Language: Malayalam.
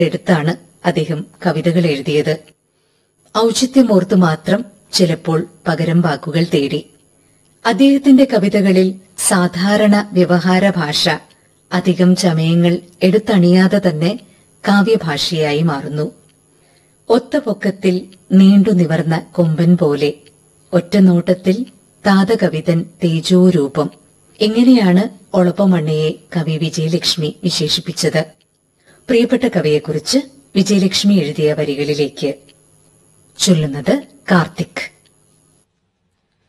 എടുത്താണ് അദ്ദേഹം കവിതകൾ എഴുതിയത് ഔചിത്യമോർത്ത് മാത്രം ചിലപ്പോൾ പകരം വാക്കുകൾ തേടി അദ്ദേഹത്തിന്റെ കവിതകളിൽ സാധാരണ വ്യവഹാര ഭാഷ അധികം ചമയങ്ങൾ എടുത്തണിയാതെ തന്നെ കാവ്യഭാഷയായി മാറുന്നു ഒത്ത പൊക്കത്തിൽ നീണ്ടു നിവർന്ന കൊമ്പൻ പോലെ ഒറ്റനോട്ടത്തിൽ താതകവിതൻ തേജോരൂപം എങ്ങനെയാണ് ഒളപ്പമണ്ണയെ കവി വിജയലക്ഷ്മി വിശേഷിപ്പിച്ചത് പ്രിയപ്പെട്ട കവിയെക്കുറിച്ച് വിജയലക്ഷ്മി എഴുതിയ വരികളിലേക്ക് ചൊല്ലുന്നത് കാർത്തിക്